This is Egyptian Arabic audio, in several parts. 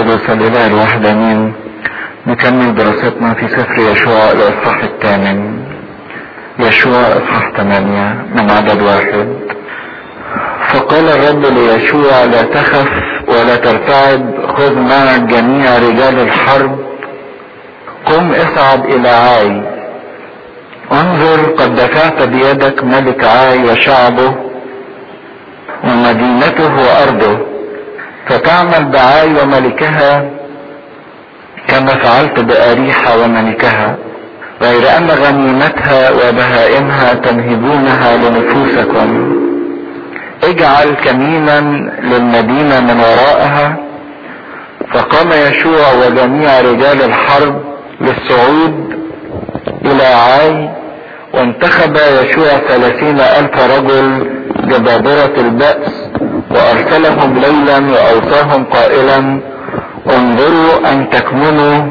القدس الاله الواحد امين نكمل دراستنا في سفر يشوع الاصحاح الثامن يشوع اصحاح ثمانية من عدد واحد فقال الرب ليشوع لا تخف ولا ترتعب خذ معك جميع رجال الحرب قم اصعد الى عاي انظر قد دفعت بيدك ملك عاي وشعبه ومدينته وارضه فتعمل بعاي وملكها كما فعلت بأريحة وملكها غير أن غنيمتها وبهائمها تنهبونها لنفوسكم اجعل كمينا للمدينة من ورائها فقام يشوع وجميع رجال الحرب للصعود إلى عاي وانتخب يشوع ثلاثين ألف رجل جبابرة البأس وأرسلهم ليلا وأوصاهم قائلا انظروا أن تكمنوا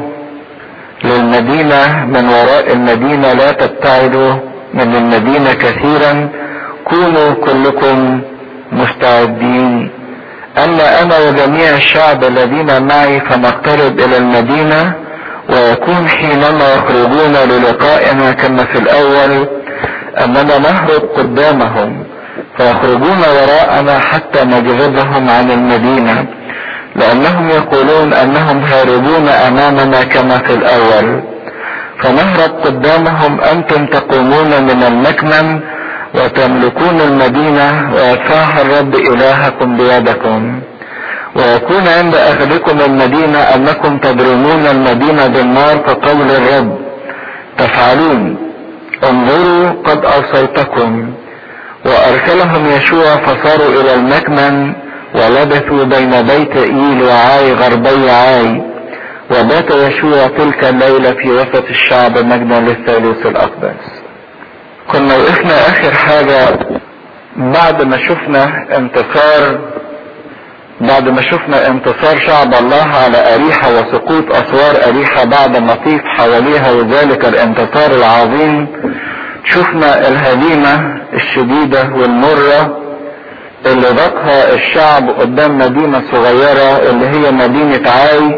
للمدينة من وراء المدينة لا تبتعدوا من المدينة كثيرا كونوا كلكم مستعدين أما أنا وجميع الشعب الذين معي فنقترب إلى المدينة ويكون حينما يخرجون للقائنا كما في الأول أننا نهرب قدامهم فيخرجون وراءنا حتى نجذبهم عن المدينة لأنهم يقولون أنهم هاربون أمامنا كما في الأول فنهرب قدامهم أنتم تقومون من المكمن وتملكون المدينة ويدفعها الرب إلهكم بيدكم ويكون عند أخذكم المدينة أنكم تضرمون المدينة بالنار كقول الرب تفعلون انظروا قد أوصيتكم وأرسلهم يشوع فصاروا إلى المكمن ولبثوا بين بيت إيل وعاي غربي عاي وبات يشوع تلك الليلة في وسط الشعب مجدا للثالوث الأقدس كنا وقفنا آخر حاجة بعد ما شفنا انتصار بعد ما شفنا انتصار شعب الله على أريحة وسقوط أسوار أريحة بعد ما طيف حواليها وذلك الانتصار العظيم شفنا الهزيمة الشديدة والمرة اللي ذاقها الشعب قدام مدينة صغيرة اللي هي مدينة عاي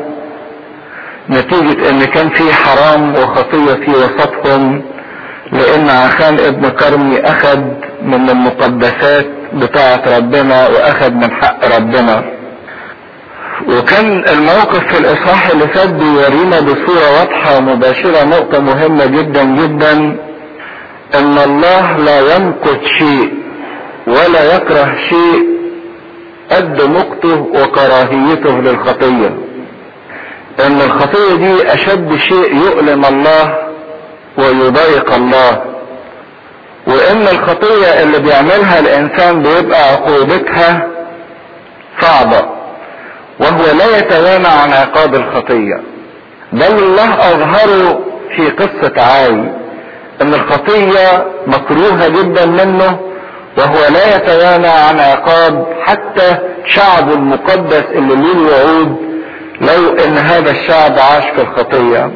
نتيجة ان كان في حرام وخطية في وسطهم لان عخان ابن كرمي اخذ من المقدسات بتاعة ربنا واخذ من حق ربنا وكان الموقف في الاصحاح اللي فات بيورينا بصورة واضحة ومباشرة نقطة مهمة جدا جدا ان الله لا ينقض شيء ولا يكره شيء قد مقته وكراهيته للخطية ان الخطية دي اشد شيء يؤلم الله ويضايق الله وان الخطية اللي بيعملها الانسان بيبقى عقوبتها صعبة وهو لا يتوانى عن عقاب الخطية بل الله اظهره في قصة عاي ان الخطية مكروهة جدا منه وهو لا يتوانى عن عقاب حتى شعب المقدس اللي له الوعود لو ان هذا الشعب عاش في الخطية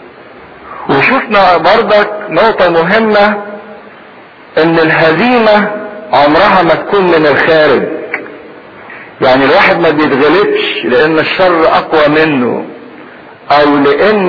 وشفنا برضك نقطة مهمة ان الهزيمة عمرها ما تكون من الخارج يعني الواحد ما بيتغلبش لان الشر اقوى منه او لان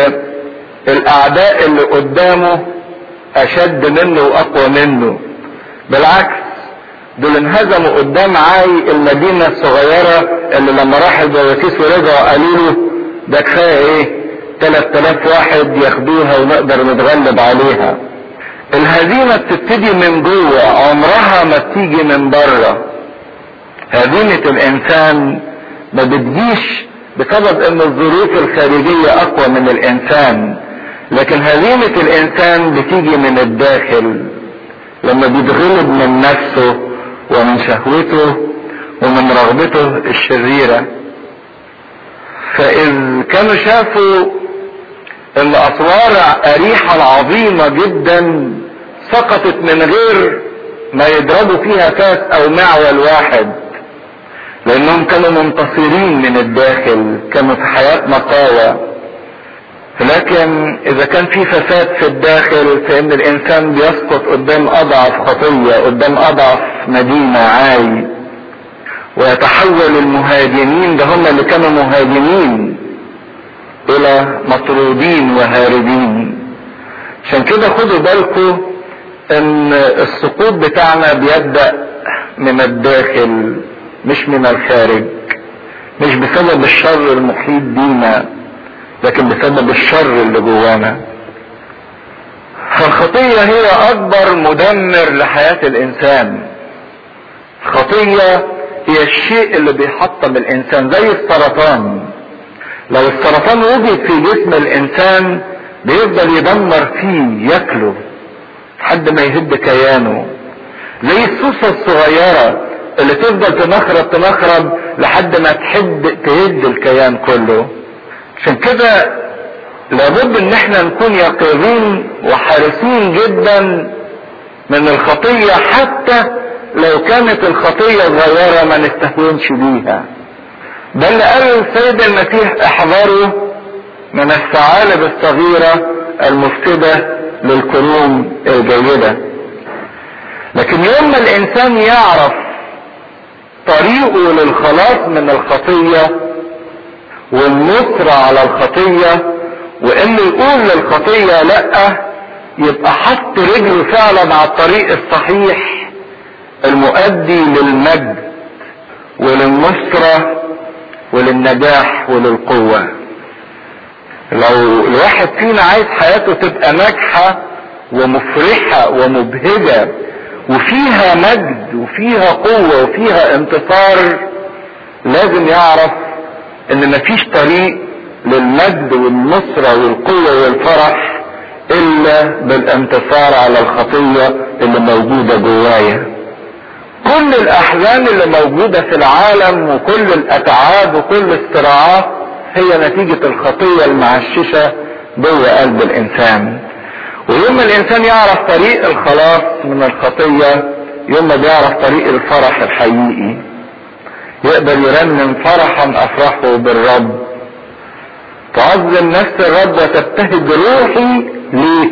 الاعداء اللي قدامه اشد منه واقوى منه بالعكس دول انهزموا قدام عاي المدينة الصغيرة اللي لما راح الجواسيس ورجعوا قالوا له ده كفاية ايه 3000 واحد ياخدوها ونقدر نتغلب عليها الهزيمة بتبتدي من جوه عمرها ما بتيجي من بره هزيمة الانسان ما بتجيش بسبب ان الظروف الخارجية اقوى من الانسان لكن هزيمة الانسان بتيجي من الداخل لما بيتغلب من نفسه ومن شهوته ومن رغبته الشريرة فإذ كانوا شافوا ان اسوار اريحة العظيمة جدا سقطت من غير ما يضربوا فيها فاس او معول واحد لانهم كانوا منتصرين من الداخل كانوا في حياة نقاوة لكن اذا كان في فساد في الداخل فان الانسان بيسقط قدام اضعف خطية قدام اضعف مدينة عاي ويتحول المهاجمين ده هم اللي كانوا مهاجمين الى مطرودين وهاربين عشان كده خدوا بالكم ان السقوط بتاعنا بيبدأ من الداخل مش من الخارج مش بسبب الشر المحيط بينا لكن بسبب الشر اللي جوانا فالخطية هي اكبر مدمر لحياة الانسان الخطية هي الشيء اللي بيحطم الانسان زي السرطان لو السرطان وجد في جسم الانسان بيفضل يدمر فيه ياكله لحد ما يهد كيانه زي السوسة الصغيرة اللي تفضل تنخرب تنخرب لحد ما تحد تهد الكيان كله عشان كده لابد ان احنا نكون يقظين وحريصين جدا من الخطية حتى لو كانت الخطية صغيرة ما نستهونش بيها ده اللي قال السيد المسيح احذروا من الثعالب الصغيرة المفسدة للقرون الجيدة لكن يوم ما الانسان يعرف طريقه للخلاص من الخطية والنصر على الخطية وانه يقول للخطية لا يبقى حط رجله فعلا على الطريق الصحيح المؤدي للمجد وللنصرة وللنجاح وللقوة لو الواحد فينا عايز حياته تبقى ناجحة ومفرحة ومبهجة وفيها مجد وفيها قوة وفيها انتصار لازم يعرف ان مفيش طريق للمجد والنصرة والقوة والفرح الا بالانتصار على الخطية اللي موجودة جوايا كل الاحزان اللي موجودة في العالم وكل الاتعاب وكل الصراعات هي نتيجة الخطية المعششة جوه قلب الانسان ويوم ما الانسان يعرف طريق الخلاص من الخطية يوم ما بيعرف طريق الفرح الحقيقي يقدر يرنم فرحا افرحه بالرب تعظم نفس الرب وتبتهج روحي ليه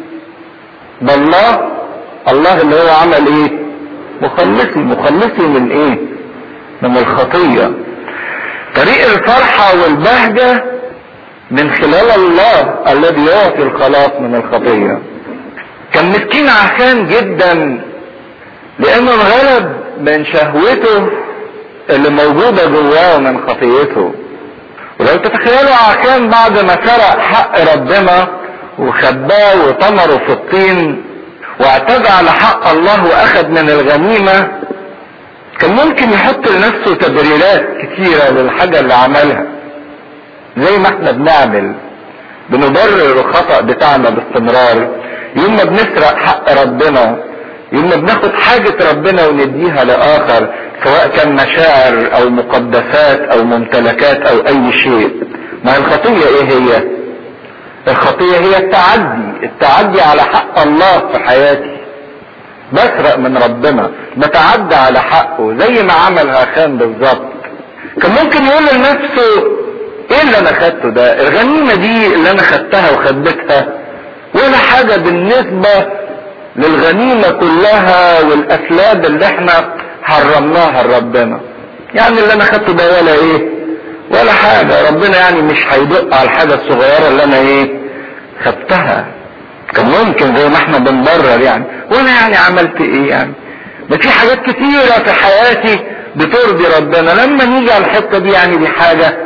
ده الله الله اللي هو عمل ايه مخلصي مخلصي من ايه من الخطية طريق الفرحة والبهجة من خلال الله الذي يعطي الخلاص من الخطية كان مسكين عشان جدا لانه انغلب من شهوته اللي موجودة جواه من خطيته ولو تتخيلوا عشان بعد ما سرق حق ربنا وخباه وطمره في الطين واعتدى على حق الله واخد من الغنيمة كان ممكن يحط لنفسه تبريرات كتيرة للحاجة اللي عملها زي ما احنا بنعمل بنبرر الخطأ بتاعنا باستمرار يوم ما بنسرق حق ربنا يوم ما بناخد حاجة ربنا ونديها لآخر سواء كان مشاعر أو مقدسات أو ممتلكات أو أي شيء ما الخطية إيه هي؟ الخطية هي التعدي التعدي على حق الله في حياتي بسرق من ربنا بتعدى على حقه زي ما عمل هاخان بالظبط كان ممكن يقول لنفسه ايه اللي انا خدته ده الغنيمة دي اللي انا خدتها وخبيتها ولا حاجة بالنسبة للغنيمة كلها والاسلاب اللي احنا حرمناها لربنا يعني اللي انا خدته ده ولا ايه ولا حاجة ربنا يعني مش هيدق على الحاجة الصغيرة اللي انا ايه خدتها كان ممكن زي ما احنا بنبرر يعني وانا يعني عملت ايه يعني ده في حاجات كتيرة في حياتي بترضي ربنا لما نيجي على الحتة دي يعني دي حاجة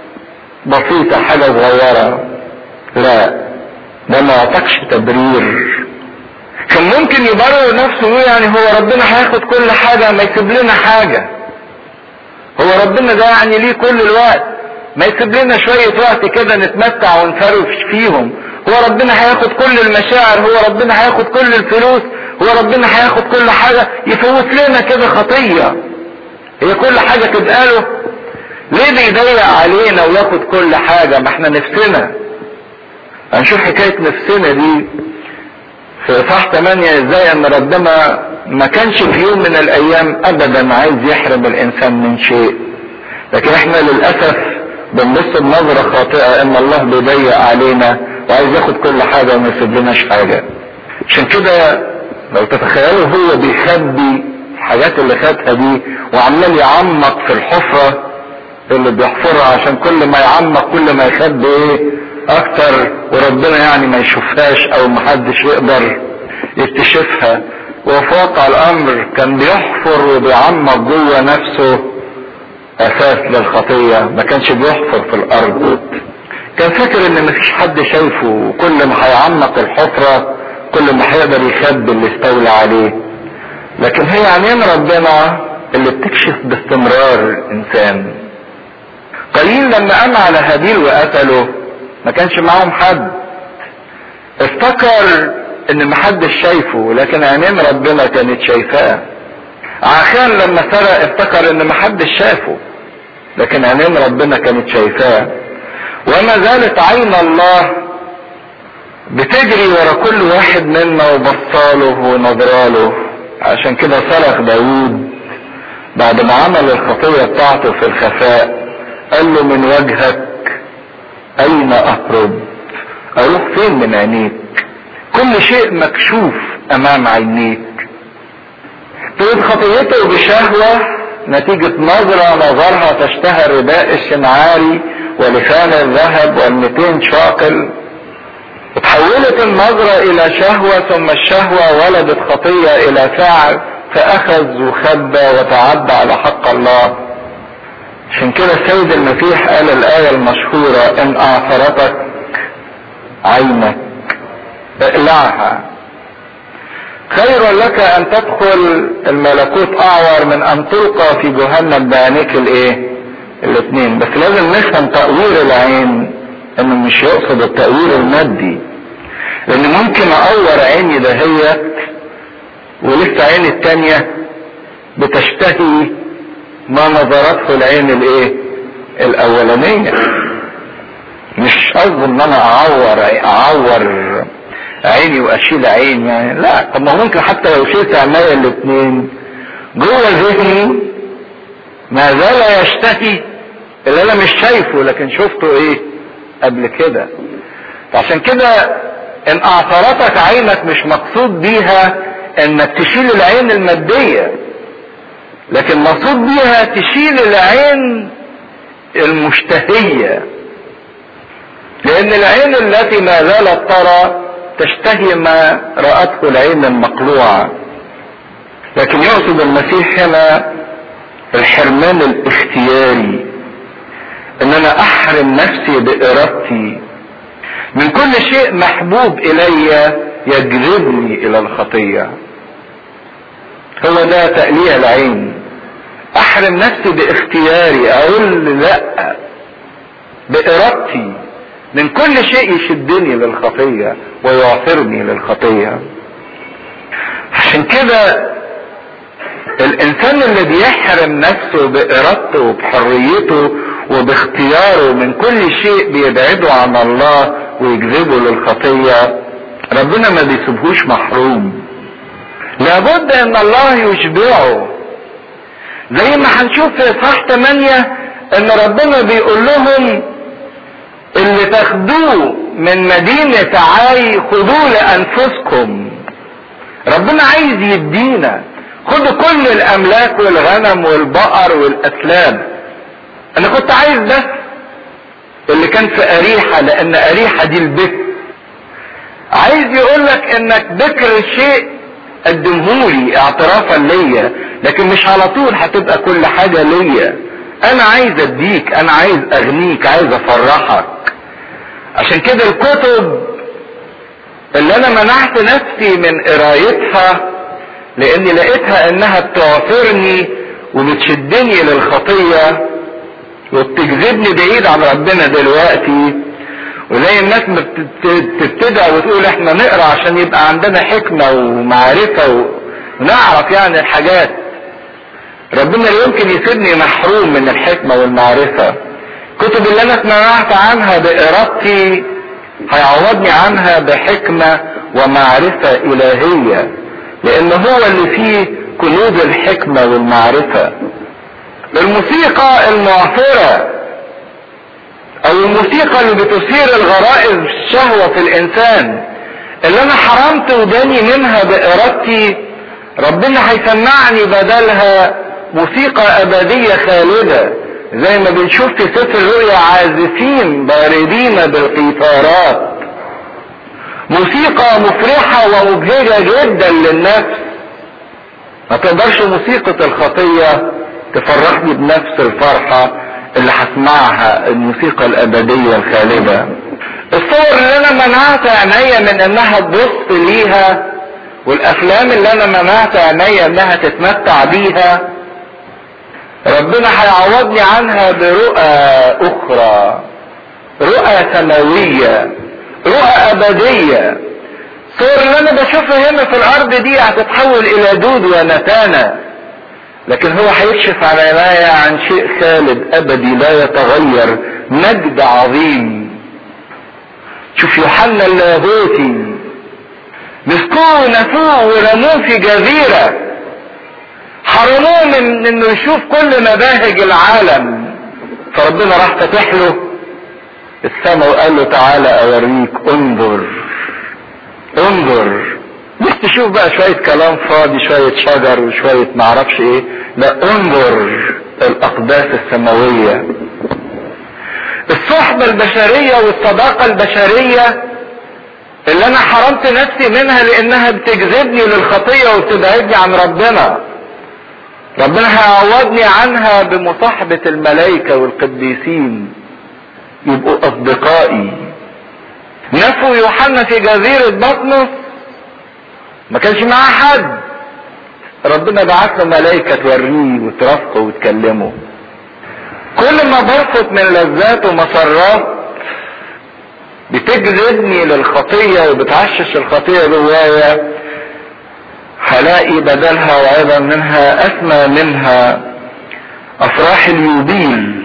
بسيطة حاجة صغيرة لا ده ما يعطكش تبرير كان ممكن يبرر نفسه يعني هو ربنا هياخد كل حاجة ما يسيب لنا حاجة هو ربنا ده يعني ليه كل الوقت ما يسيب لنا شوية وقت كده نتمتع ونفرش فيهم هو ربنا هياخد كل المشاعر هو ربنا هياخد كل الفلوس هو ربنا هياخد كل حاجة يفوت لنا كده خطية هي كل حاجة تبقى له ليه بيضيق علينا وياخد كل حاجة ما احنا نفسنا هنشوف حكاية نفسنا دي في اصحاح 8 ازاي ان ربنا ما كانش في يوم من الايام ابدا عايز يحرم الانسان من شيء لكن احنا للاسف بنبص بنظرة خاطئة ان الله بيضيق علينا وعايز ياخد كل حاجة وما يسيب لناش حاجة عشان كده لو تتخيلوا هو بيخبي الحاجات اللي خدها دي وعمال يعمق في الحفرة اللي بيحفرها عشان كل ما يعمق كل ما يخبي ايه اكتر وربنا يعني ما يشوفهاش او محدش يقدر يكتشفها وفي واقع الامر كان بيحفر وبيعمق جوه نفسه اساس للخطية ما كانش بيحفر في الارض كان فاكر ان مفيش حد شايفه وكل ما هيعمق الحفرة كل ما هيقدر يخبي اللي استولى عليه لكن هي عينين ربنا اللي بتكشف باستمرار الانسان قايين لما قام على هابيل وقتله ما كانش معاهم حد افتكر ان محدش شايفه لكن عينين ربنا كانت شايفاه عخان لما سرق افتكر ان محدش شافه لكن عينين ربنا كانت شايفاه وما زالت عين الله بتجري ورا كل واحد منا وبصاله ونظراله عشان كده صرخ داوود بعد ما عمل الخطية بتاعته في الخفاء قال له من وجهك اين اهرب اروح فين من عينيك كل شيء مكشوف امام عينيك تريد خطيته بشهوة نتيجة نظرة نظرها تشتهى الرداء الشمعاري ولسان الذهب والمتين شاقل اتحولت النظرة الى شهوة ثم الشهوة ولدت خطية الى فعل فاخذ وخبى وتعدى على حق الله عشان كده السيد المسيح قال الآية المشهورة إن أعثرتك عينك اقلعها خير لك أن تدخل الملكوت أعور من أن تلقى في جهنم بعينيك الإيه؟ الاثنين بس لازم نفهم تأوير العين إنه مش يقصد التأوير المادي لأن ممكن أقور عيني دهيت ولسه عيني التانية بتشتهي ما نظرته العين الايه الاولانية مش قصدي ان انا اعور اعور عيني واشيل عين يعني لا طب ما ممكن حتى لو شلت عينيا الاثنين جوه ذهني ما زال يشتهي اللي انا مش شايفه لكن شفته ايه قبل كده فعشان كده ان اعثرتك عينك مش مقصود بيها انك تشيل العين الماديه لكن مقصود بيها تشيل العين المشتهية لأن العين التي ما زالت ترى تشتهي ما رأته العين المقلوعة لكن يقصد المسيح هنا الحرمان الاختياري ان انا احرم نفسي بارادتي من كل شيء محبوب الي يجذبني الى الخطيه هو ده تأليه العين احرم نفسي باختياري اقول لا بارادتي من كل شيء يشدني للخطية ويعثرني للخطية عشان كده الانسان اللي بيحرم نفسه بارادته وبحريته وباختياره من كل شيء بيبعده عن الله ويجذبه للخطية ربنا ما بيسيبهوش محروم لابد ان الله يشبعه زي ما هنشوف في اصحاح 8 ان ربنا بيقول لهم اللي تاخدوه من مدينة عاي خدوه لانفسكم ربنا عايز يدينا خدوا كل الاملاك والغنم والبقر والاسلام انا كنت عايز بس اللي كان في اريحة لان اريحة دي البكر عايز يقولك انك بكر شيء قدمهولي اعترافا ليا لكن مش على طول هتبقى كل حاجة ليا انا عايز اديك انا عايز اغنيك عايز افرحك عشان كده الكتب اللي انا منعت نفسي من قرايتها لاني لقيتها انها بتعثرني وبتشدني للخطية وبتجذبني بعيد عن ربنا دلوقتي وزي الناس بتبتدع وتقول احنا نقرا عشان يبقى عندنا حكمة ومعرفة ونعرف يعني الحاجات ربنا لا يمكن يسيبني محروم من الحكمة والمعرفة كتب اللي انا سمعت عنها بارادتي هيعوضني عنها بحكمة ومعرفة الهية لان هو اللي فيه كنوز الحكمة والمعرفة الموسيقى المعثرة او الموسيقى اللي بتثير الغرائز الشهوة في الانسان اللي انا حرمت وداني منها بارادتي ربنا هيسمعني بدلها موسيقى ابدية خالدة زي ما بنشوف في سفر الرؤيا عازفين باردين بالقيثارات موسيقى مفرحة ومبهجة جدا للنفس ما تقدرش موسيقى الخطية تفرحني بنفس الفرحة اللي هسمعها الموسيقى الابدية الخالدة الصور اللي انا منعت عينيا من انها تبص ليها والافلام اللي انا منعت عينيا انها تتمتع بيها ربنا هيعوضني عنها برؤى اخرى رؤى سماوية رؤى ابدية الصور اللي انا بشوفها هنا في الارض دي هتتحول الى دود ونتانة لكن هو هيكشف على عينيا عن شيء خالد ابدي لا يتغير مجد عظيم شوف يوحنا اللاهوتي مسكوه نفوه ورموه في جزيرة حرموه من انه يشوف كل مباهج العالم فربنا راح فتح له السماء وقال له تعالى اوريك انظر انظر مش تشوف بقى شوية كلام فاضي شوية شجر وشوية معرفش ايه لا انظر الاقداس السماوية الصحبة البشرية والصداقة البشرية اللي انا حرمت نفسي منها لانها بتجذبني للخطية وبتبعدني عن ربنا ربنا هيعوضني عنها بمصاحبة الملائكة والقديسين يبقوا اصدقائي نفوا يوحنا في جزيرة بطمس ما كانش معاه حد ربنا بعت له ملائكة توريه وترافقه وتكلمه كل ما برفض من لذات ومسرات بتجذبني للخطية وبتعشش الخطية جوايا هلاقي بدلها وعظا منها أسمى منها أفراح اليوبيل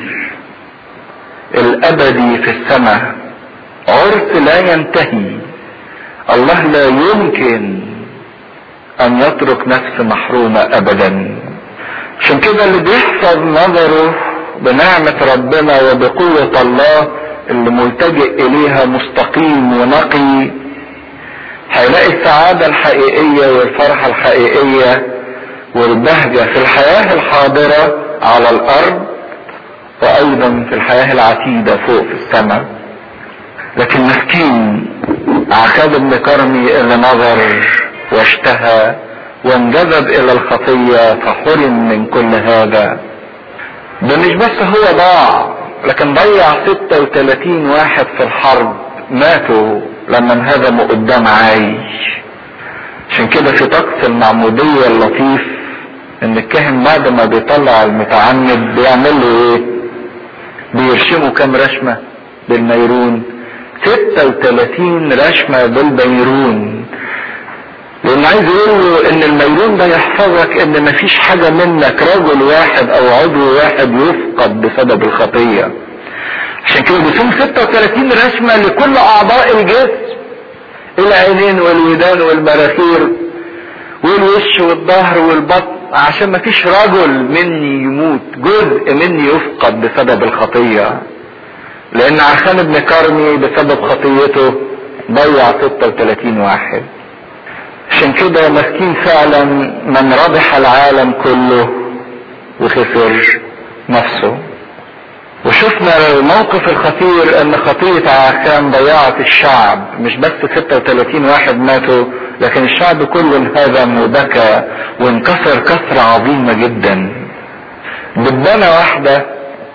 الأبدي في السماء عرس لا ينتهي الله لا يمكن أن يترك نفس محرومة أبدا عشان كده اللي بيحفظ نظره بنعمة ربنا وبقوة الله اللي ملتجئ إليها مستقيم ونقي هيلاقي السعادة الحقيقية والفرحة الحقيقية والبهجة في الحياة الحاضرة على الأرض وأيضا في الحياة العتيدة فوق في السماء لكن مسكين عكاد بن كرمي اللي نظر واشتهى وانجذب إلى الخطية فحرم من كل هذا ده مش بس هو ضاع لكن ضيع 36 واحد في الحرب ماتوا لما انهزموا قدام عايش عشان كده في طقس المعمودية اللطيف ان الكاهن بعد ما بيطلع المتعمد بيعمل له ايه بيرشمه كام رشمة بالنيرون 36 رشمة بالبيرون لان عايز يقول له ان الميلون ده يحفظك ان مفيش حاجة منك رجل واحد او عضو واحد يفقد بسبب الخطية عشان كده بيصوم 36 رسمة لكل اعضاء الجسم العينين والودان والمراخير والوش والظهر والبطن عشان مفيش رجل مني يموت جزء مني يفقد بسبب الخطية لان عشان ابن كرمي بسبب خطيته ضيع 36 واحد عشان كده مسكين فعلا من ربح العالم كله وخسر نفسه وشفنا الموقف الخطير ان خطية عاكام ضيعت الشعب مش بس 36 واحد ماتوا لكن الشعب كله انهزم وبكى وانكسر كسرة عظيمة جدا دبانة واحدة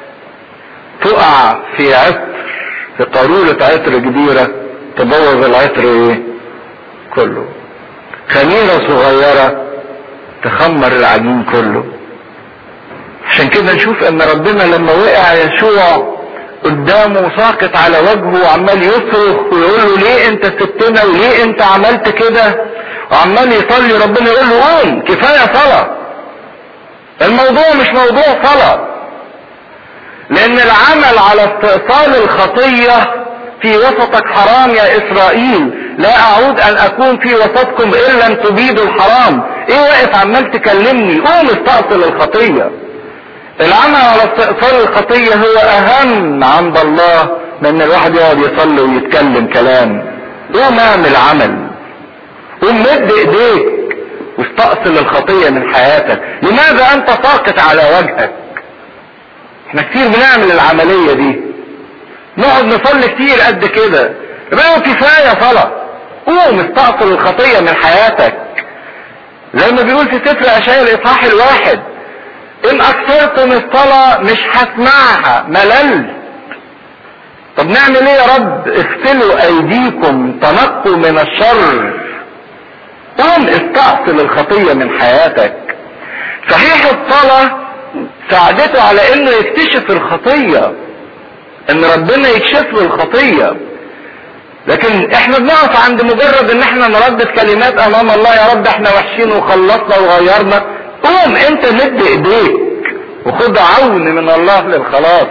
تقع في عطر في قارورة عطر كبيرة تبوظ العطر ايه كله خميرة صغيرة تخمر العجين كله عشان كده نشوف ان ربنا لما وقع يشوع قدامه ساقط على وجهه وعمال يصرخ ويقول له ليه انت سبتنا وليه انت عملت كده وعمال يصلي ربنا يقول له قوم كفايه صلاه الموضوع مش موضوع صلاه لان العمل على استئصال الخطيه في وسطك حرام يا اسرائيل لا اعود ان اكون في وسطكم ان لم تبيدوا الحرام ايه واقف عمال تكلمني قوم استأصل الخطية العمل على استئصال الخطية هو اهم عند الله من ان الواحد يقعد يصلي ويتكلم كلام قوم اعمل عمل قوم مد ايديك واستأصل الخطية من حياتك لماذا انت ساقط على وجهك احنا كتير بنعمل العملية دي نقعد نصلي كتير قد كده يبقى كفاية صلاة قوم استأصل الخطية من حياتك زي ما بيقول في سفر اشعياء الاصحاح الواحد ان اكثرتم الصلاة مش هسمعها مللت طب نعمل ايه يا رب اغسلوا ايديكم تنقوا من الشر قوم استأصل الخطية من حياتك صحيح الصلاة ساعدته على انه يكتشف الخطية ان ربنا يكشف له الخطية لكن احنا بنقف عند مجرد ان احنا نردد كلمات امام الله يا رب احنا وحشين وخلصنا وغيرنا قوم انت مد ايديك وخد عون من الله للخلاص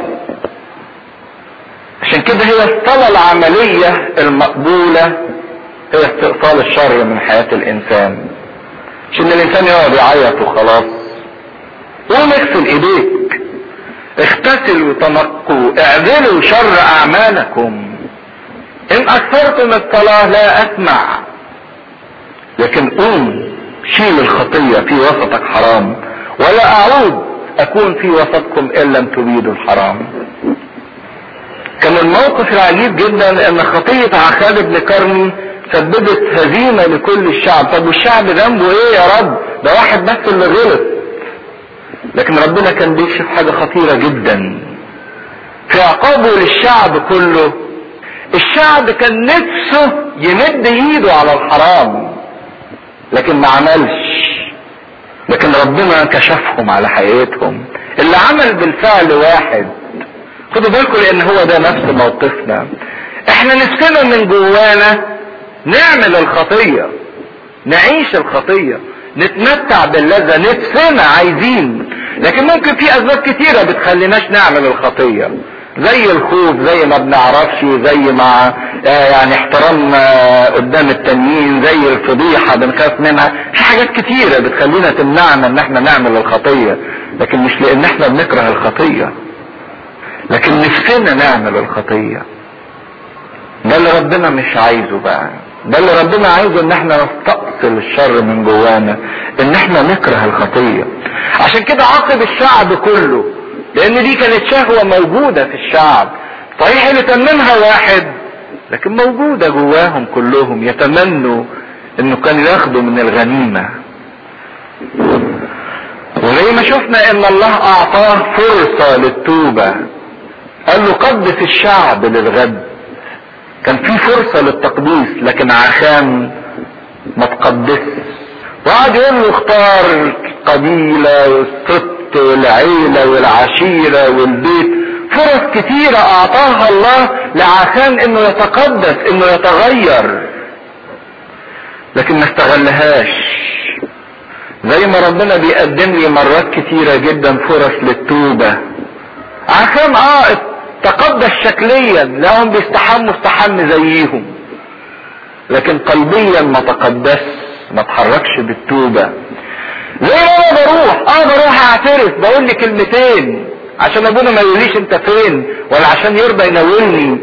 عشان كده هي الصلاة العملية المقبولة هي استئصال الشر من حياة الانسان عشان الانسان يقعد يعيط وخلاص قوم اغسل ايديك اغتسلوا تنقوا اعدلوا شر اعمالكم ان اكثرتم الصلاة لا اسمع لكن قوم شيل الخطية في وسطك حرام ولا اعود اكون في وسطكم ان لم تريدوا الحرام كان الموقف العجيب جدا ان خطية عخاب بن كرمي سببت هزيمة لكل الشعب طب والشعب ذنبه ايه يا رب ده واحد بس اللي غلط لكن ربنا كان بيكشف حاجة خطيرة جدا في عقابه للشعب كله الشعب كان نفسه يمد ايده على الحرام لكن ما عملش لكن ربنا كشفهم على حقيقتهم اللي عمل بالفعل واحد خدوا بالكم لان هو ده نفس موقفنا احنا نفسنا من جوانا نعمل الخطية نعيش الخطية نتمتع باللذة نفسنا عايزين لكن ممكن في اسباب كتيرة بتخليناش نعمل الخطية زي الخوف زي ما بنعرفش زي ما آه يعني احترام آه قدام التانيين زي الفضيحة بنخاف منها في حاجات كتيرة بتخلينا تمنعنا ان احنا نعمل الخطية لكن مش لان احنا بنكره الخطية لكن نفسنا نعمل الخطية ده اللي ربنا مش عايزه بقى ده اللي ربنا عايزه ان احنا نستأصل الشر من جوانا ان احنا نكره الخطية عشان كده عاقب الشعب كله لان دي كانت شهوة موجودة في الشعب صحيح اللي تممها واحد لكن موجودة جواهم كلهم يتمنوا انه كانوا ياخدوا من الغنيمة وزي ما شفنا ان الله اعطاه فرصة للتوبة قال له قدس الشعب للغد كان في فرصة للتقديس لكن عشان ما تقدس وقعد يقول له اختار القبيلة والست والعيلة والعشيرة والبيت فرص كتيرة اعطاها الله لعشان انه يتقدس انه يتغير لكن ما استغلهاش زي ما ربنا بيقدم لي مرات كتيرة جدا فرص للتوبة عشان اه تقدس شكليا لهم بيستحموا استحم زيهم لكن قلبيا ما تقدس ما تحركش بالتوبة زي ما انا بروح اه بروح اعترف بقول لي كلمتين عشان ابونا ما يقوليش انت فين ولا عشان يرضى يناولني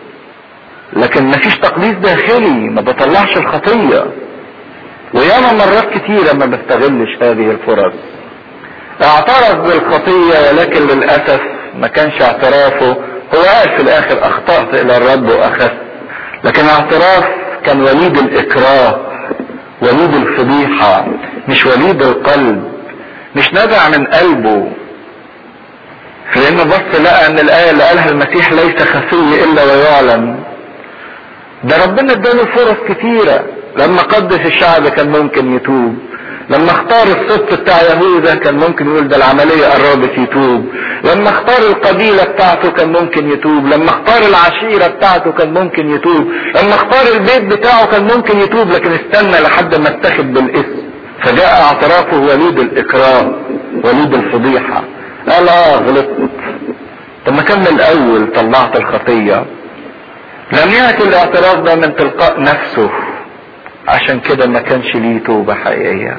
لكن مفيش تقديس داخلي ما بطلعش الخطية وياما مرات كتيرة ما بستغلش هذه الفرص اعترف بالخطية ولكن للأسف ما كانش اعترافه هو قال في الاخر اخطأت الى الرب واخذت لكن اعتراف كان وليد الاكراه وليد الفضيحة مش وليد القلب مش نابع من قلبه لانه بص لقى ان الايه اللي قالها المسيح ليس خفي الا ويعلم ده ربنا اداله فرص كتيره لما قدس الشعب كان ممكن يتوب لما اختار الصف بتاع يهوذا كان ممكن يقول ده العملية قربت يتوب لما اختار القبيلة بتاعته كان ممكن يتوب لما اختار العشيرة بتاعته كان ممكن يتوب لما اختار البيت بتاعه كان ممكن يتوب لكن استنى لحد ما اتخذ بالاسم فجاء اعترافه وليد الاكرام وليد الفضيحة قال اه غلطت طب ما كان من الاول طلعت الخطية لم يأتي الاعتراف ده من تلقاء نفسه عشان كده ما كانش ليه توبة حقيقية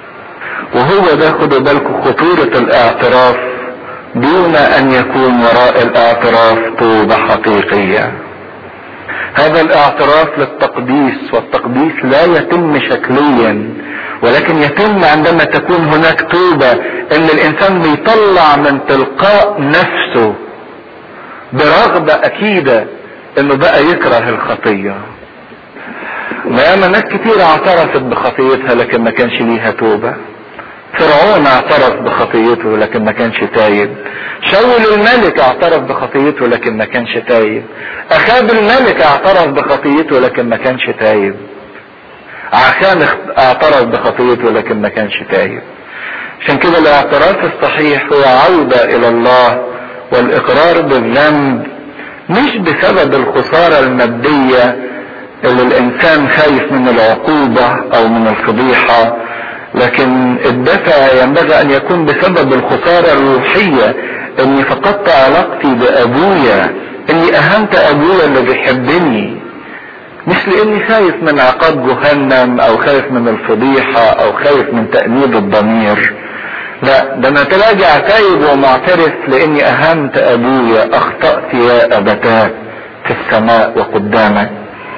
وهو ده خدوا بالكم خطورة الاعتراف دون ان يكون وراء الاعتراف توبة حقيقية هذا الاعتراف للتقديس والتقديس لا يتم شكليا ولكن يتم عندما تكون هناك توبة ان الانسان بيطلع من تلقاء نفسه برغبة اكيدة انه بقى يكره الخطية وياما ناس كتير اعترفت بخطيتها لكن ما كانش ليها توبة فرعون اعترف بخطيته لكن ما كانش تايب شاول الملك اعترف بخطيته لكن ما كانش تايب اخاب الملك اعترف بخطيته لكن ما كانش تايب عشان اعترف بخطيته لكن ما كانش تايب عشان كده الاعتراف الصحيح هو عودة الى الله والاقرار بالذنب مش بسبب الخسارة المادية اللي الانسان خايف من العقوبة او من الفضيحة لكن الدفع ينبغي ان يكون بسبب الخسارة الروحية اني فقدت علاقتي بابويا اني اهنت ابويا اللي بيحبني مش لاني خايف من عقاب جهنم او خايف من الفضيحة او خايف من تأنيب الضمير لا ده انا تراجع تايب ومعترف لاني اهنت ابويا اخطأت يا ابتاه في السماء وقدامك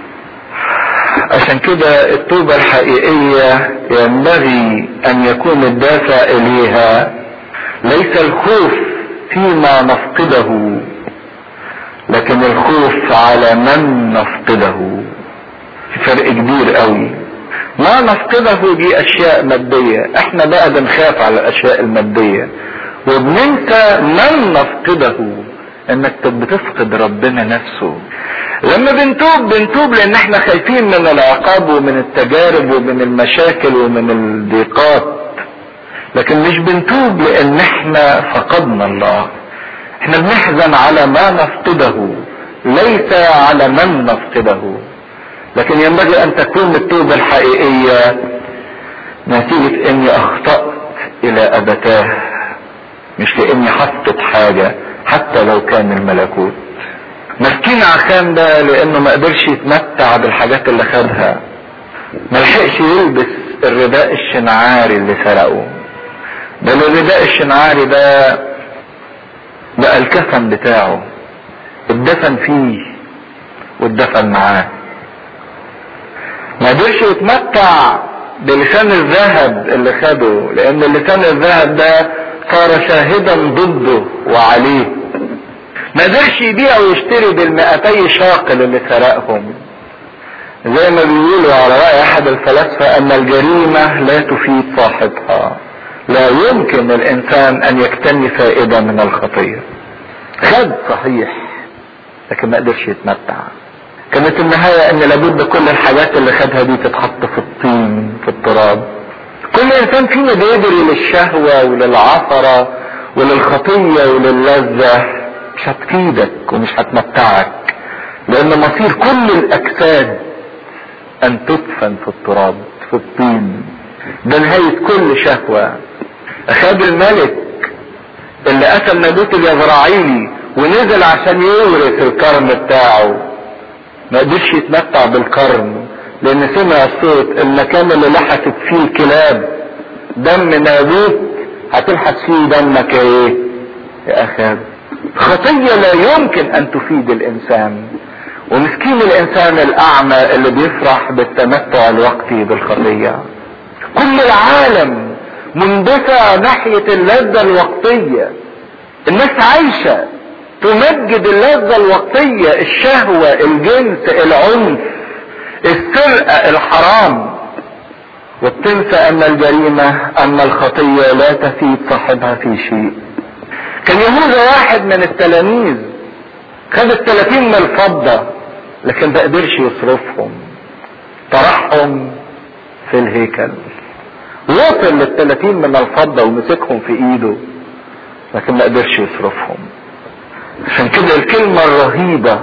عشان كده التوبة الحقيقية ينبغي ان يكون الدافع اليها ليس الخوف فيما نفقده لكن الخوف على من نفقده في فرق كبير قوي ما نفقده دي اشياء مادية احنا بقى بنخاف على الاشياء المادية وبننسى من نفقده انك بتفقد ربنا نفسه لما بنتوب بنتوب لان احنا خايفين من العقاب ومن التجارب ومن المشاكل ومن الضيقات لكن مش بنتوب لان احنا فقدنا الله احنا بنحزن على ما نفقده ليس على من نفقده لكن ينبغي ان تكون التوبة الحقيقية نتيجة اني اخطأت الى ابتاه مش لاني حطت حاجة حتى لو كان الملكوت مسكين عخان ده لانه ما قدرش يتمتع بالحاجات اللي خدها ما لحقش يلبس الرداء الشنعاري اللي سرقه بل الرداء الشنعاري ده بقى الكفن بتاعه اتدفن فيه واتدفن معاه ما قدرش يتمتع بلسان الذهب اللي خده لان لسان الذهب ده صار شاهدا ضده وعليه ما قدرش يبيع ويشتري بالمئتي شاقل اللي سرقهم زي ما بيقولوا على رأي احد الفلاسفة ان الجريمة لا تفيد صاحبها لا يمكن الانسان ان يكتني فائدة من الخطية خد صحيح لكن ما قدرش يتمتع كانت النهاية ان لابد كل الحاجات اللي خدها دي تتحط في الطين في التراب كل انسان فينا بيجري للشهوة وللعثرة وللخطية وللذة مش هتفيدك ومش هتمتعك لان مصير كل الاجساد ان تدفن في التراب في الطين ده نهاية كل شهوة اخاب الملك اللي قتل نبوت اليزرعيلي ونزل عشان يورث الكرم بتاعه ما قدرش يتمتع بالكرم لان سمع الصوت المكان اللي لحست فيه الكلاب دم نابوت هتلحس فيه دمك ايه يا اخاب خطية لا يمكن ان تفيد الانسان ومسكين الانسان الاعمى اللي بيفرح بالتمتع الوقتي بالخطية كل العالم مندفع ناحية اللذة الوقتية الناس عايشة تمجد اللذة الوقتية الشهوة الجنس العنف السرقة الحرام وبتنسى ان الجريمة ان الخطية لا تفيد صاحبها في شيء كان يهوذا واحد من التلاميذ خد التلاتين من الفضة لكن ما قدرش يصرفهم طرحهم في الهيكل وصل للتلاتين من الفضة ومسكهم في ايده لكن ما قدرش يصرفهم عشان كده الكلمة الرهيبة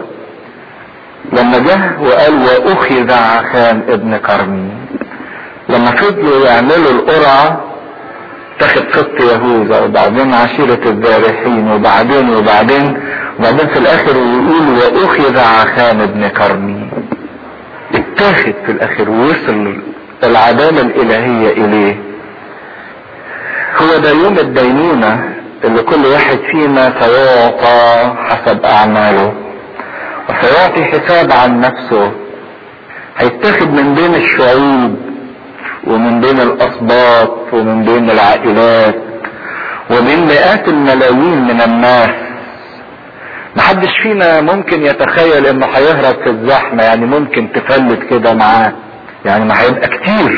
لما جه وقال واخذ عخان ابن كرمي لما فضلوا يعملوا القرعة تاخد ست يهوذا وبعدين عشيرة الذارحين وبعدين وبعدين وبعدين في الاخر يقول واخذ عخان ابن كرمي اتاخد في الاخر ووصل العدالة الالهية اليه هو ده يوم الدينونة اللي كل واحد فينا سيعطى حسب اعماله وسيعطي حساب عن نفسه هيتخذ من بين الشعوب ومن بين الاسباط ومن بين العائلات ومن مئات الملايين من الناس محدش فينا ممكن يتخيل انه هيهرب في الزحمة يعني ممكن تفلت كده معاه يعني ما هيبقى كتير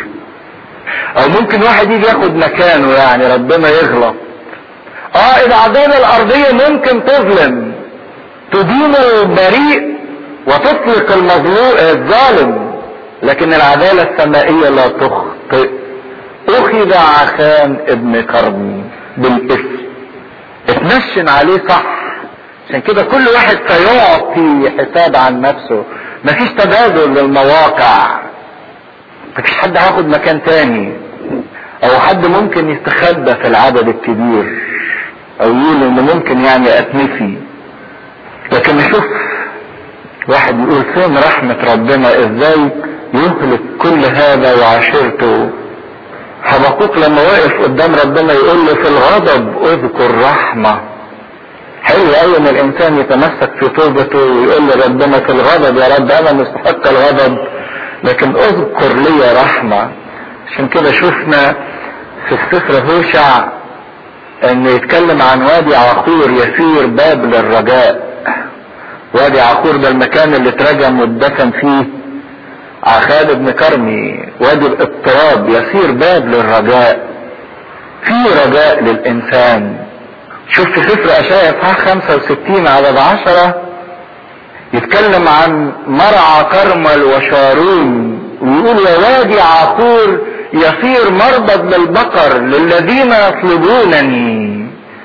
او ممكن واحد يجي ياخد مكانه يعني ربنا يغلط اه العدالة الارضية ممكن تظلم تدين البريء وتطلق المظلوم الظالم لكن العدالة السمائية لا تخطئ اخذ عخان ابن كرمي بالاسم اتنشن عليه صح عشان كده كل واحد سيعطي حساب عن نفسه مفيش تبادل للمواقع مفيش حد هياخد مكان تاني او حد ممكن يستخبى في العدد الكبير او يقول انه ممكن يعني اتنفي لكن نشوف واحد يقول فين رحمة ربنا ازاي يهلك كل هذا وعشيرته حبقوق لما وقف قدام ربنا يقول له في الغضب اذكر رحمة حلو قوي ان الانسان يتمسك في توبته ويقول لربنا في الغضب يا رب انا مستحق الغضب لكن اذكر لي رحمة عشان كده شفنا في السفر هوشع ان يتكلم عن وادي عقور يسير باب للرجاء وادي عقور ده المكان اللي اترجم واتدفن فيه عخاد بن كرمي وادي الاضطراب يسير باب للرجاء في رجاء للانسان شوف في سفر اشعياء اصحاح 65 عدد 10 يتكلم عن مرعى كرمل وشارون ويقول يا وادي عقور يصير مربض للبقر للذين يطلبونني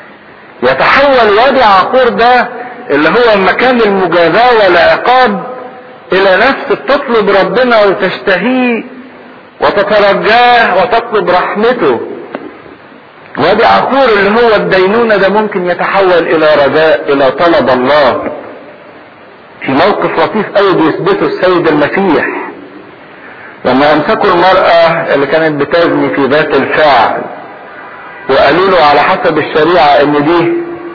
يتحول وادي عقور ده اللي هو مكان المجازاة والعقاب الى نفس بتطلب ربنا وتشتهيه وتترجاه وتطلب رحمته وادي عقور اللي هو الدينونة ده ممكن يتحول الى رجاء الى طلب الله في موقف لطيف قوي بيثبته السيد المسيح لما امسكوا المرأة اللي كانت بتزني في ذات الفعل وقالوا له على حسب الشريعة ان دي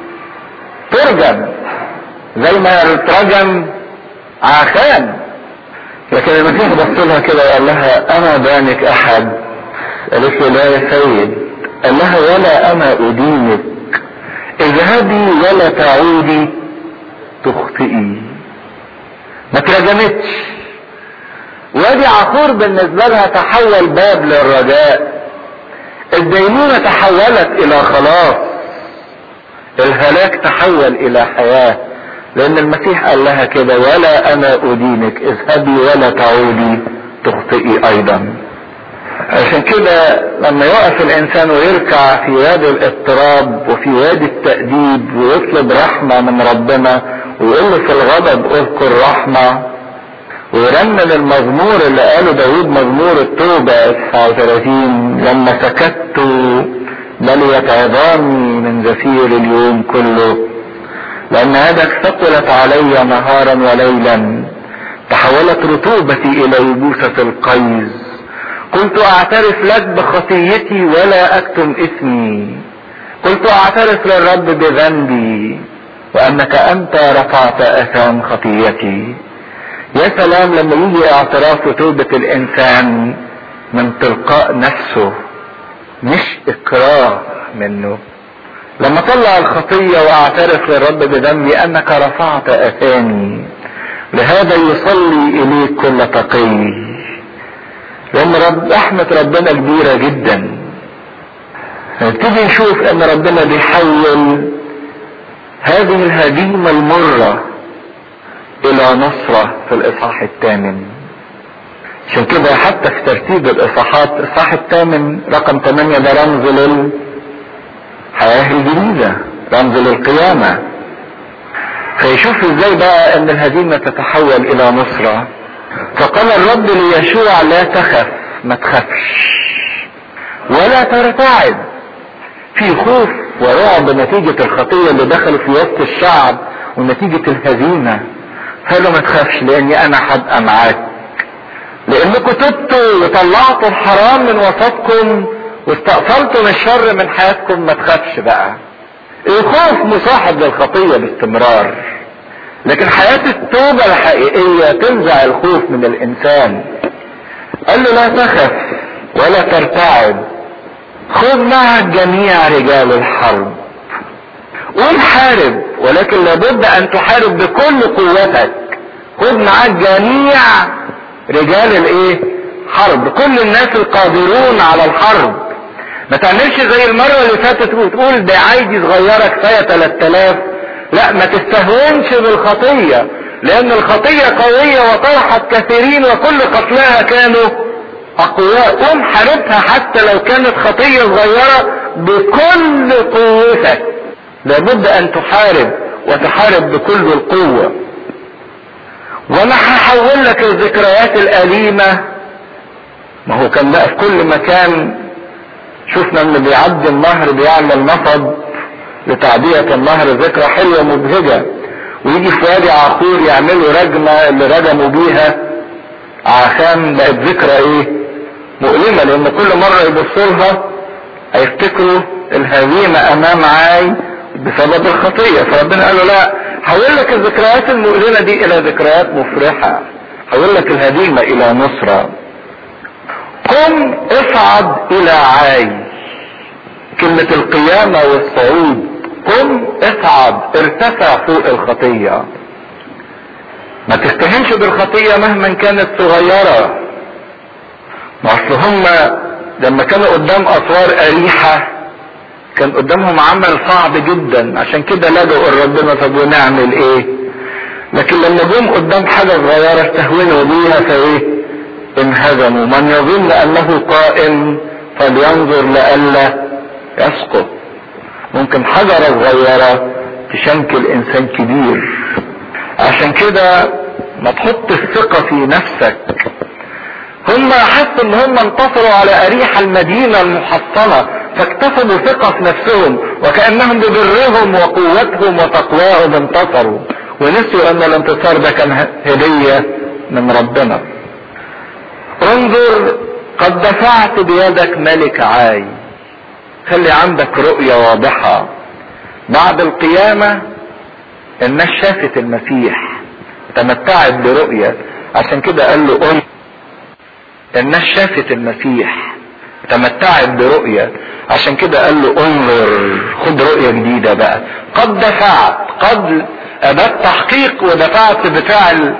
ترجم زي ما ترجم عخان لكن المسيح بص لها كده وقال لها انا بانك احد قالت له لا يا سيد قال لها ولا انا ادينك اذهبي ولا تعودي تخطئي ما ترجمتش وادي عقور بالنسبة لها تحول باب للرجاء الدينونة تحولت الى خلاص الهلاك تحول الى حياة لان المسيح قال لها كده ولا انا ادينك اذهبي ولا تعودي تخطئي ايضا عشان كده لما يقف الانسان ويركع في وادي الاضطراب وفي وادي التأديب ويطلب رحمة من ربنا ويقول له في الغضب اذكر رحمة ويرنم المزمور اللي قاله داود مزمور التوبة 39 لما سكت بليت عظامي من زفير اليوم كله لأن يدك ثقلت علي نهارا وليلا تحولت رطوبتي إلى يبوسة القيز قلت أعترف لك بخطيتي ولا أكتم إثمي قلت أعترف للرب بذنبي وأنك أنت رفعت أثام خطيتي يا سلام لما يجي اعتراف وتوبة الإنسان من تلقاء نفسه مش إكراه منه لما طلع الخطية واعترف للرب بذنبي انك رفعت اثامي لهذا يصلي اليك كل تقي لان رب رحمة ربنا كبيرة جدا نبتدي نشوف ان ربنا بيحول هذه الهزيمة المرة الى نصرة في الاصحاح الثامن عشان كده حتى في ترتيب الاصحاحات الاصحاح الثامن رقم 8 ده رمز لل حياة الجديدة رمز للقيامة فيشوف ازاي بقى ان الهزيمة تتحول الى نصرة فقال الرب ليشوع لا تخف ما تخافش ولا ترتعد في خوف ورعب نتيجة الخطية اللي دخلوا في وسط الشعب ونتيجة الهزيمة قال له ما تخافش لاني انا هبقى معاك لانكم تبتوا وطلعتوا الحرام من وسطكم واستأصلتم الشر من حياتكم ما تخافش بقى الخوف مصاحب للخطية باستمرار لكن حياة التوبة الحقيقية تنزع الخوف من الانسان قال له لا تخف ولا ترتعب خذ معك جميع رجال الحرب قول حارب ولكن لابد ان تحارب بكل قوتك خذ معاك جميع رجال الايه حرب كل الناس القادرون على الحرب ما تعملش زي المرة اللي فاتت وتقول ده عايزي صغيرة كفاية 3000 لا ما تستهونش بالخطية لان الخطية قوية وطرحت كثيرين وكل قتلاها كانوا اقوياء قم حاربها حتى لو كانت خطية صغيرة بكل قوتك لابد ان تحارب وتحارب بكل القوة وانا هحول لك الذكريات الاليمة ما هو كان بقى في كل مكان شفنا ان بيعدي النهر بيعمل نفض لتعدية النهر ذكرى حلوة مبهجة ويجي في وادي عقور يعملوا رجمة اللي رجموا بيها عشان بقت ذكرى ايه مؤلمة لان كل مرة يبصوا لها هيفتكروا الهزيمة امام عاي بسبب الخطية فربنا قال له لا حول لك الذكريات المؤلمة دي الى ذكريات مفرحة حول لك الهزيمة الى نصرة قم اصعد الى عاي كلمة القيامة والصعود قم اصعد ارتفع فوق الخطية ما تستهنش بالخطية مهما كانت صغيرة ما اصل هم لما كانوا قدام اسوار اريحة كان قدامهم عمل صعب جدا عشان كده لجأوا لربنا طب ونعمل ايه لكن لما جم قدام حاجة صغيرة استهونوا بيها فايه انهزموا من يظن انه قائم فلينظر لئلا يسقط ممكن حجرة صغيرة تشنكل انسان كبير عشان كده ما تحط الثقة في نفسك هم حسوا ان هم انتصروا على اريح المدينة المحصنة فاكتسبوا ثقة في نفسهم وكأنهم ببرهم وقوتهم وتقواهم انتصروا ونسوا ان الانتصار ده كان هدية من ربنا انظر قد دفعت بيدك ملك عاي خلي عندك رؤية واضحة بعد القيامة الناس شافت المسيح تمتعت برؤية عشان كده قال له قل الناس شافت المسيح تمتعت برؤية عشان كده قال له انظر خد رؤية جديدة بقى قد دفعت قد اداة تحقيق ودفعت بفعل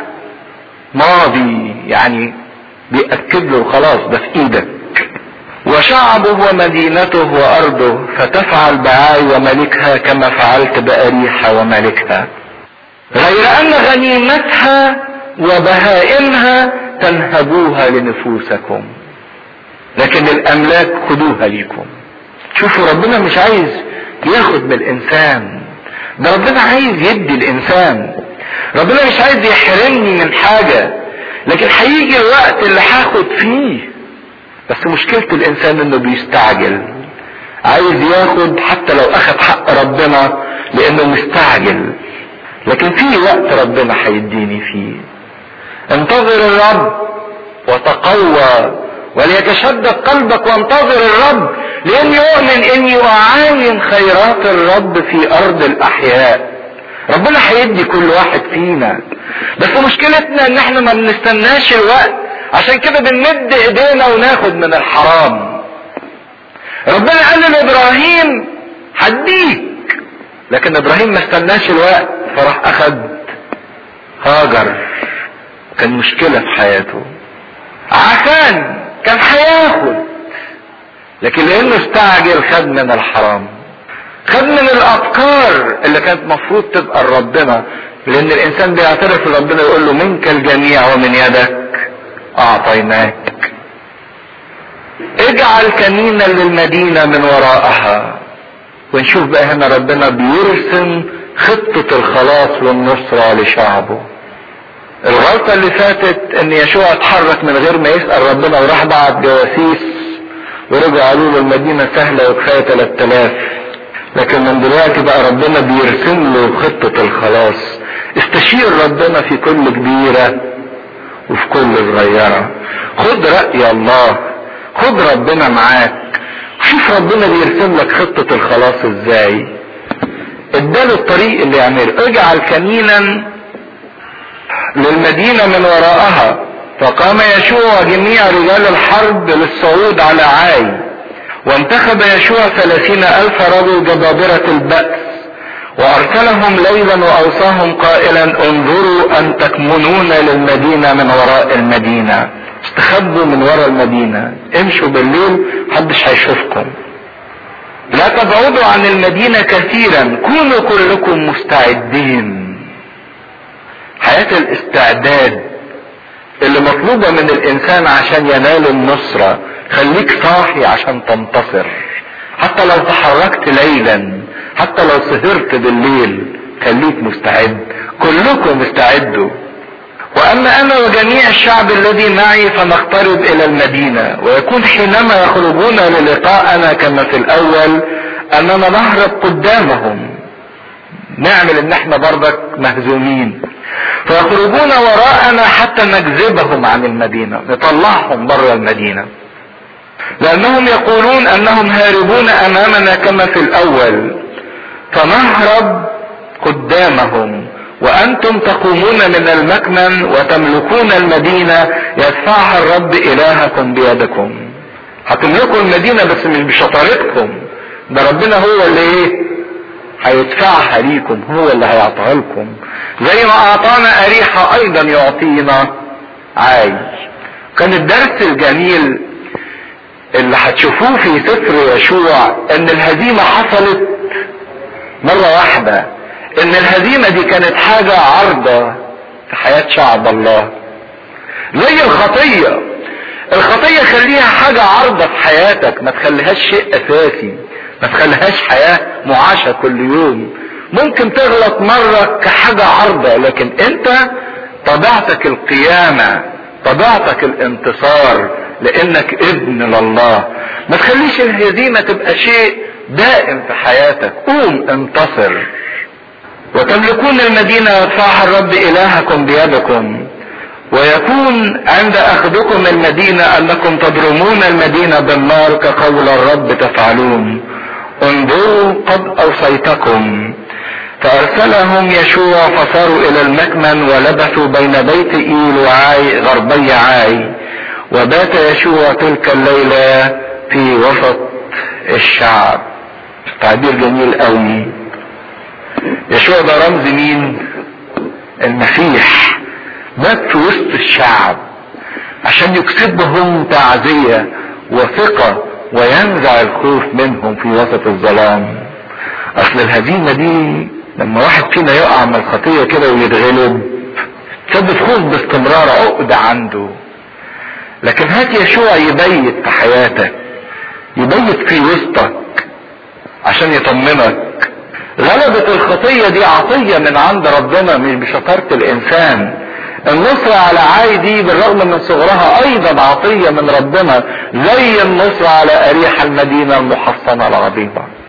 ماضي يعني بيأكد له خلاص ده في ايدك وشعبه ومدينته وارضه فتفعل بعاي وملكها كما فعلت بأريحة وملكها غير ان غنيمتها وبهائمها تنهبوها لنفوسكم لكن الاملاك خدوها ليكم شوفوا ربنا مش عايز ياخد من الانسان ده ربنا عايز يدي الانسان ربنا مش عايز يحرمني من حاجة لكن هيجي الوقت اللي هاخد فيه بس مشكلة الانسان انه بيستعجل عايز ياخد حتى لو اخد حق ربنا لانه مستعجل لكن في وقت ربنا هيديني فيه انتظر الرب وتقوى وليتشدد قلبك وانتظر الرب لاني اؤمن اني اعاين خيرات الرب في ارض الاحياء ربنا هيدي كل واحد فينا بس مشكلتنا ان احنا ما بنستناش الوقت عشان كده بنمد ايدينا وناخد من الحرام ربنا قال لابراهيم هديك لكن ابراهيم ما استناش الوقت فراح اخد هاجر كان مشكلة في حياته عشان كان هياخد لكن لانه استعجل خد من الحرام خد من الافكار اللي كانت مفروض تبقى لربنا لان الانسان بيعترف لربنا يقول له منك الجميع ومن يدك اعطيناك اجعل كمينا للمدينة من وراءها ونشوف بقى هنا ربنا بيرسم خطة الخلاص والنصرة لشعبه الغلطة اللي فاتت ان يشوع اتحرك من غير ما يسأل ربنا وراح بعت جواسيس ورجع قالوا له المدينة سهلة وكفاية 3000 لكن من دلوقتي بقى ربنا بيرسم له خطة الخلاص استشير ربنا في كل كبيرة وفي كل صغيرة خد رأي الله خد ربنا معاك شوف ربنا بيرسم لك خطة الخلاص ازاي اداله الطريق اللي يعمله اجعل كمينا للمدينة من وراءها فقام يشوع وجميع رجال الحرب للصعود على عاي وانتخب يشوع ثلاثين ألف رجل جبابرة البأس وأرسلهم ليلا وأوصاهم قائلا انظروا أن تكمنون للمدينة من وراء المدينة استخبوا من وراء المدينة امشوا بالليل محدش هيشوفكم لا تبعدوا عن المدينة كثيرا كونوا كلكم مستعدين حياة الاستعداد اللي مطلوبة من الانسان عشان ينال النصرة خليك صاحي عشان تنتصر حتى لو تحركت ليلا حتى لو سهرت بالليل خليك مستعد كلكم استعدوا واما انا وجميع الشعب الذي معي فنقترب الى المدينة ويكون حينما يخرجون للقاءنا كما في الاول اننا نهرب قدامهم نعمل ان احنا برضك مهزومين فيخرجون وراءنا حتى نجذبهم عن المدينة نطلعهم بره المدينة لانهم يقولون انهم هاربون امامنا كما في الاول فنهرب قدامهم وانتم تقومون من المكمن وتملكون المدينة يدفعها الرب الهكم بيدكم هتملكوا المدينة بس مش بشطارتكم ده ربنا هو اللي ايه هيدفعها ليكم هو اللي هيعطيها لكم زي ما اعطانا اريحة ايضا يعطينا عاي كان الدرس الجميل اللي هتشوفوه في سفر يشوع ان الهزيمة حصلت مرة واحدة ان الهزيمة دي كانت حاجة عارضة في حياة شعب الله زي الخطية الخطية خليها حاجة عارضة في حياتك ما تخليهاش شيء اساسي ما تخليهاش حياة معاشة كل يوم ممكن تغلط مرة كحاجة عارضة لكن انت طبيعتك القيامة طبيعتك الانتصار لانك ابن لله ما تخليش الهزيمة تبقى شيء دائم في حياتك قوم انتصر وتملكون المدينة يدفعها الرب الهكم بيدكم ويكون عند اخذكم المدينة انكم تضرمون المدينة بالنار كقول الرب تفعلون انظروا قد اوصيتكم فارسلهم يشوع فصاروا الى المكمن ولبثوا بين بيت ايل وعاي غربي عاي وبات يشوع تلك الليلة في وسط الشعب تعبير جميل قوي يشوع ده رمز مين المسيح بات في وسط الشعب عشان يكسبهم تعزية وثقة وينزع الخوف منهم في وسط الظلام اصل الهزيمة دي لما واحد فينا يقع من الخطية كده ويتغلب تسبب خوف باستمرار عقد عنده لكن هات يشوع يبيت في حياتك يبيت في وسطك عشان يطمنك غلبة الخطية دي عطية من عند ربنا مش بشطارة الانسان النصرة على عاي دي بالرغم من صغرها ايضا عطية من ربنا زي النصرة على اريح المدينة المحصنة العظيمة